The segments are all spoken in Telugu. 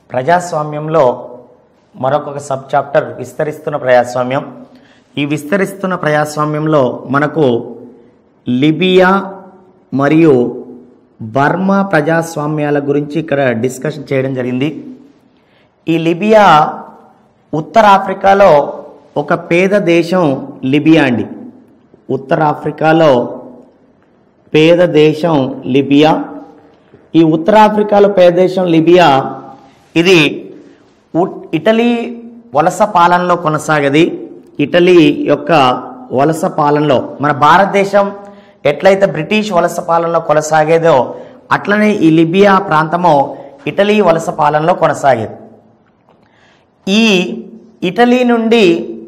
ప్రజాస్వామ్యంలో మరొక సబ్ చాప్టర్ విస్తరిస్తున్న ప్రజాస్వామ్యం ఈ విస్తరిస్తున్న ప్రజాస్వామ్యంలో మనకు లిబియా మరియు బర్మా ప్రజాస్వామ్యాల గురించి ఇక్కడ డిస్కషన్ చేయడం జరిగింది ఈ లిబియా ఉత్తర ఆఫ్రికాలో ఒక పేద దేశం లిబియా అండి ఉత్తర ఆఫ్రికాలో పేద దేశం లిబియా ఈ ఉత్తర ఆఫ్రికాలో పేద దేశం లిబియా ఇది ఉట్- ఇటలీ వలస పాలనలో కొనసాగది ఇటలీ యొక్క వలస పాలనలో మన భారతదేశం ఎట్లయితే బ్రిటిష్ వలస పాలనలో కొనసాగేదో అట్లనే ఈ లిబియా ప్రాంతము ఇటలీ వలస పాలనలో కొనసాగేది ఈ ఇటలీ నుండి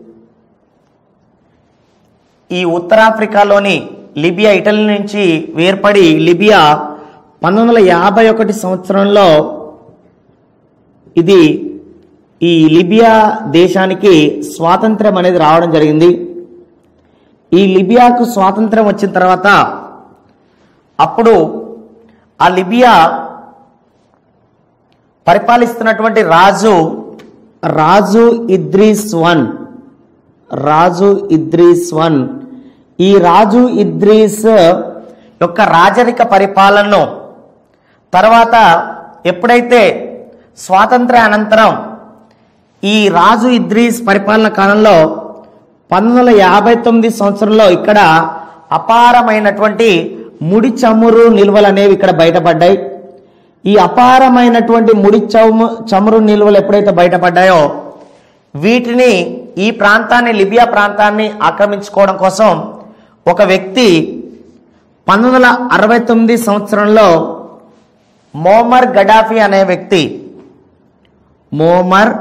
ఈ ఉత్తరాఫ్రికాలోని లిబియా ఇటలీ నుంచి వేర్పడి లిబియా పంతొమ్మిది వందల యాభై ఒకటి సంవత్సరంలో ఇది ఈ లిబియా దేశానికి స్వాతంత్రం అనేది రావడం జరిగింది ఈ లిబియాకు స్వాతంత్రం వచ్చిన తర్వాత అప్పుడు ఆ లిబియా పరిపాలిస్తున్నటువంటి రాజు రాజు ఇద్రీస్ వన్ రాజు ఇద్రీస్ వన్ ఈ రాజు ఇద్రీస్ యొక్క రాజరిక పరిపాలనను తర్వాత ఎప్పుడైతే స్వాతంత్ర అనంతరం ఈ రాజు ఇద్రీస్ పరిపాలన కాలంలో పంతొమ్మిది వందల యాభై తొమ్మిది సంవత్సరంలో ఇక్కడ అపారమైనటువంటి ముడి చమురు నిల్వలు అనేవి ఇక్కడ బయటపడ్డాయి ఈ అపారమైనటువంటి ముడి చము చమురు నిల్వలు ఎప్పుడైతే బయటపడ్డాయో వీటిని ఈ ప్రాంతాన్ని లిబియా ప్రాంతాన్ని ఆక్రమించుకోవడం కోసం ఒక వ్యక్తి పంతొమ్మిది వందల అరవై తొమ్మిది సంవత్సరంలో మోమర్ గడాఫీ అనే వ్యక్తి మోమర్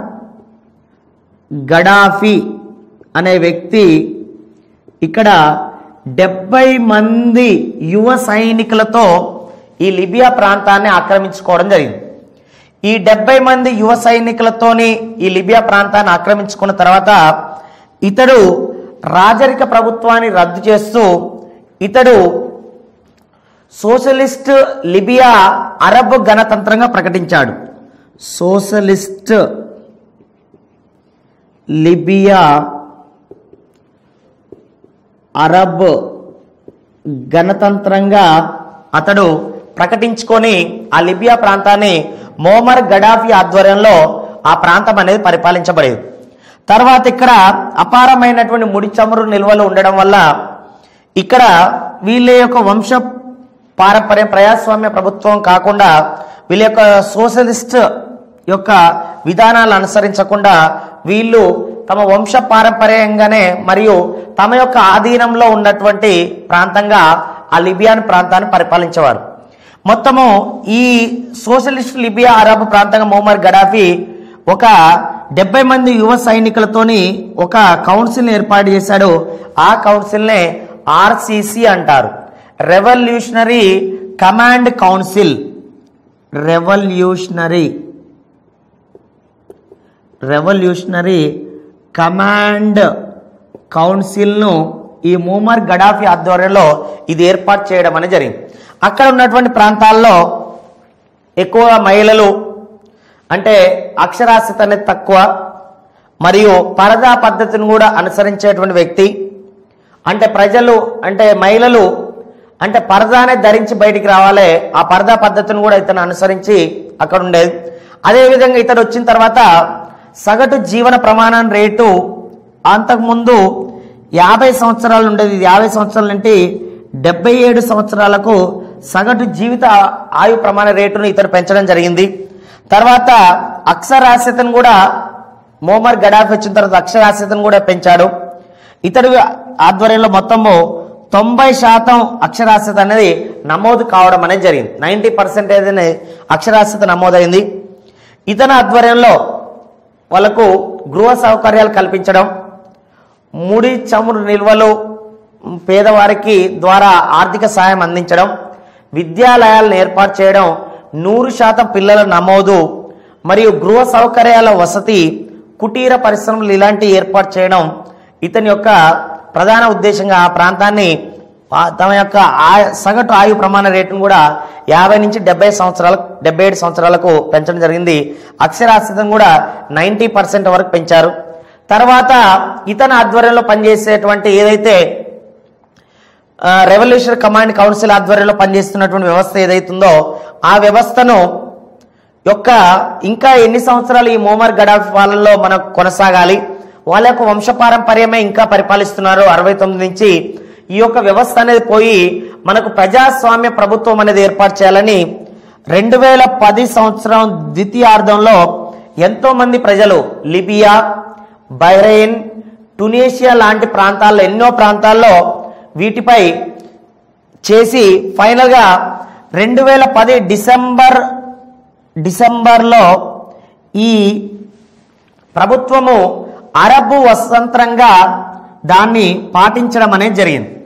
గడాఫీ అనే వ్యక్తి ఇక్కడ డెబ్బై మంది యువ సైనికులతో ఈ లిబియా ప్రాంతాన్ని ఆక్రమించుకోవడం జరిగింది ఈ డెబ్బై మంది యువ సైనికులతోని ఈ లిబియా ప్రాంతాన్ని ఆక్రమించుకున్న తర్వాత ఇతడు రాజరిక ప్రభుత్వాన్ని రద్దు చేస్తూ ఇతడు సోషలిస్ట్ లిబియా అరబ్ గణతంత్రంగా ప్రకటించాడు సోషలిస్ట్ లిబియా అరబ్ గణతంత్రంగా అతడు ప్రకటించుకొని ఆ లిబియా ప్రాంతాన్ని మోమర్ గడాఫీ ఆధ్వర్యంలో ఆ ప్రాంతం అనేది పరిపాలించబడేది తర్వాత ఇక్కడ అపారమైనటువంటి ముడి చమురు నిల్వలు ఉండడం వల్ల ఇక్కడ వీళ్ళ యొక్క వంశ పారంపర్య ప్రజాస్వామ్య ప్రభుత్వం కాకుండా వీళ్ళ యొక్క సోషలిస్ట్ యొక్క విధానాలు అనుసరించకుండా వీళ్ళు తమ వంశ పారంపర్యంగానే మరియు తమ యొక్క ఆధీనంలో ఉన్నటువంటి ప్రాంతంగా ఆ లిబియాన్ ప్రాంతాన్ని పరిపాలించేవారు మొత్తము ఈ సోషలిస్ట్ లిబియా అరబ్ ప్రాంతంగా మోమర్ గడాఫీ ఒక డెబ్బై మంది యువ సైనికులతోని ఒక కౌన్సిల్ ఏర్పాటు చేశాడు ఆ కౌన్సిల్నే ఆర్సిసి అంటారు revolutionary command council revolutionary revolutionary command కౌన్సిల్ను ఈ మూమర్ గడాఫీ ఆధ్వర్యంలో ఇది ఏర్పాటు చేయడం అనేది జరిగింది అక్కడ ఉన్నటువంటి ప్రాంతాల్లో ఎక్కువగా మహిళలు అంటే అక్షరాస్యత అనేది తక్కువ మరియు పరదా పద్ధతిని కూడా అనుసరించేటువంటి వ్యక్తి అంటే ప్రజలు అంటే మహిళలు అంటే పరదానే ధరించి బయటికి రావాలి ఆ పరదా పద్ధతిని కూడా ఇతను అనుసరించి అక్కడ ఉండేది అదేవిధంగా ఇతడు వచ్చిన తర్వాత సగటు జీవన ప్రమాణం రేటు అంతకుముందు యాభై సంవత్సరాలు ఉండేది ఇది యాభై సంవత్సరాల నుండి డెబ్బై ఏడు సంవత్సరాలకు సగటు జీవిత ఆయు ప్రమాణ రేటును ఇతడు పెంచడం జరిగింది తర్వాత అక్షరాస్యతను కూడా మోమర్ గడాఫ్ వచ్చిన తర్వాత అక్షరాస్యతను కూడా పెంచాడు ఇతడు ఆధ్వర్యంలో మొత్తము తొంభై శాతం అక్షరాస్యత అనేది నమోదు కావడం అనేది జరిగింది నైంటీ పర్సెంటేజ్ అనేది అక్షరాస్యత నమోదైంది ఇతని ఆధ్వర్యంలో వాళ్ళకు గృహ సౌకర్యాలు కల్పించడం ముడి చమురు నిల్వలు పేదవారికి ద్వారా ఆర్థిక సాయం అందించడం విద్యాలయాలను ఏర్పాటు చేయడం నూరు శాతం పిల్లల నమోదు మరియు గృహ సౌకర్యాల వసతి కుటీర పరిశ్రమలు ఇలాంటివి ఏర్పాటు చేయడం ఇతని యొక్క ప్రధాన ఉద్దేశంగా ఆ ప్రాంతాన్ని ఆ- తమ యొక్క ఆ- సగటు ఆయు ప్రమాణ రేటును కూడా యాభై నుంచి డెబ్బై సంవత్సరాలకు డెబ్బై ఏడు సంవత్సరాలకు పెంచడం జరిగింది అక్షరాస్యతం కూడా నైంటీ పర్సెంట్ వరకు పెంచారు తర్వాత ఇతని ఆధ్వర్యంలో పనిచేసేటువంటి ఏదైతే రెవల్యూషన్ కమాండ్ కౌన్సిల్ ఆధ్వర్యంలో పనిచేస్తున్నటువంటి వ్యవస్థ ఏదైతుందో ఆ వ్యవస్థను యొక్క ఇంకా ఎన్ని సంవత్సరాలు ఈ మోమర్ గడాఫ్ పాలనలో మనం కొనసాగాలి వాళ్ళ యొక్క వంశపారంపర్యమే ఇంకా పరిపాలిస్తున్నారు అరవై తొమ్మిది నుంచి ఈ యొక్క వ్యవస్థ అనేది పోయి మనకు ప్రజాస్వామ్య ప్రభుత్వం అనేది ఏర్పాటు చేయాలని రెండు వేల పది సంవత్సరం ద్వితీయార్థంలో ఎంతో మంది ప్రజలు లిబియా బహ్రెయిన్ టునేషియా లాంటి ప్రాంతాల్లో ఎన్నో ప్రాంతాల్లో వీటిపై చేసి ఫైనల్గా రెండు వేల పది డిసెంబర్ డిసెంబర్లో ఈ ప్రభుత్వము అరబు వసంతరంగా దాన్ని పాటించడం అనేది జరిగింది